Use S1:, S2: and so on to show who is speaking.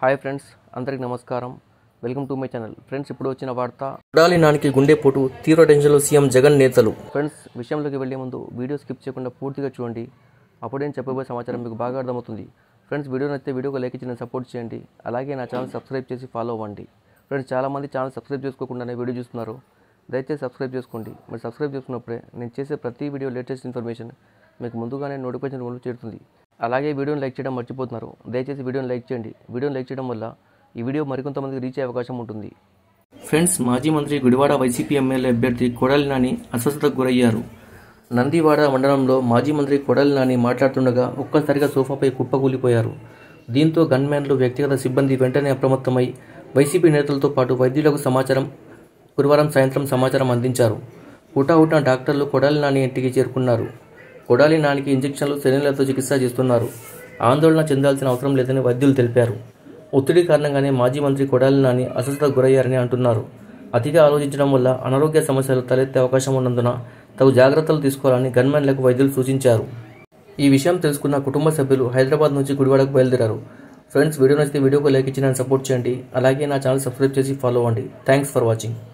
S1: hi friends అందరికీ నమస్కారం welcome to my channel friends ఇప్పుడు వచ్చిన వార్త కొడాలి నానికి గుండెపోటు తీవ్ర టెన్షన్లో సీఎం జగన్ నేతలు ఫ్రెండ్స్ విషయంలోకి వెళ్లే ముందు వీడియో స్కిప్ చేయకుండా పూర్తిగా చూడండి అప్పుడేం చెప్పబోయే సమాచారం మీకు బాగా అర్థమవుతుంది ఫ్రెండ్స్ వీడియో నచ్చితే వీడియోకి లైక్ ఇచ్చి నన్ను సపోర్ట్ చేయండి అలాగే నా ఛానల్ సబ్స్క్రైబ్ చేసి ఫాలో అవ్వండి ఫ్రెండ్స్ చాలామంది ఛానల్ సబ్స్క్రైబ్ చేసుకోకుండానే వీడియో చూస్తున్నారు దయచేసి సబ్స్క్రైబ్ చేసుకోండి మీరు సబ్స్క్రైబ్ చేసుకున్నప్పుడే నేను చేసే ప్రతి వీడియో లేటెస్ట్ ఇన్ఫర్మేషన్ మీకు ముందుగానే నోటిఫికేషన్ రూపంలో చేరుతుంది అలాగే వీడియోని లైక్ చేయడం మర్చిపోతున్నారు దయచేసి వీడియోని లైక్ చేయండి వీడియోని లైక్ చేయడం వల్ల ఈ వీడియో మరికొంతమందికి రీచ్ అయ్యే అవకాశం ఉంటుంది ఫ్రెండ్స్ మాజీ మంత్రి గుడివాడ వైసీపీ ఎమ్మెల్యే అభ్యర్థి కొడాలి నాని అస్వస్థతకు గురయ్యారు నందివాడ మండలంలో మాజీ మంత్రి కొడాలి నాని మాట్లాడుతుండగా ఒక్కసారిగా సోఫాపై కుప్పకూలిపోయారు దీంతో గన్మ్యాన్లు వ్యక్తిగత సిబ్బంది వెంటనే అప్రమత్తమై వైసీపీ నేతలతో పాటు వైద్యులకు సమాచారం గురువారం సాయంత్రం సమాచారం అందించారు హుటాహుటా డాక్టర్లు కొడాలి నాని ఇంటికి చేరుకున్నారు కొడాలి నానికి ఇంజెక్షన్లు సెలైన్లతో చికిత్స చేస్తున్నారు ఆందోళన చెందాల్సిన అవసరం లేదని వైద్యులు తెలిపారు ఒత్తిడి కారణంగానే మాజీ మంత్రి కొడాలి నాని అస్వస్థతకు గురయ్యారని అంటున్నారు అతిగా ఆలోచించడం వల్ల అనారోగ్య సమస్యలు తలెత్తే అవకాశం ఉన్నందున తగు జాగ్రత్తలు తీసుకోవాలని గన్మెన్లకు వైద్యులు సూచించారు ఈ విషయం తెలుసుకున్న కుటుంబ సభ్యులు హైదరాబాద్ నుంచి గుడివాడకు బయలుదేరారు ఫ్రెండ్స్ వీడియో నచ్చితే వీడియోకి లైక్ ఇచ్చి నన్ను సపోర్ట్ చేయండి అలాగే నా ఛానల్ సబ్స్క్రైబ్ చేసి ఫాలో అవ్వండి థ్యాంక్స్ ఫర్ వాచింగ్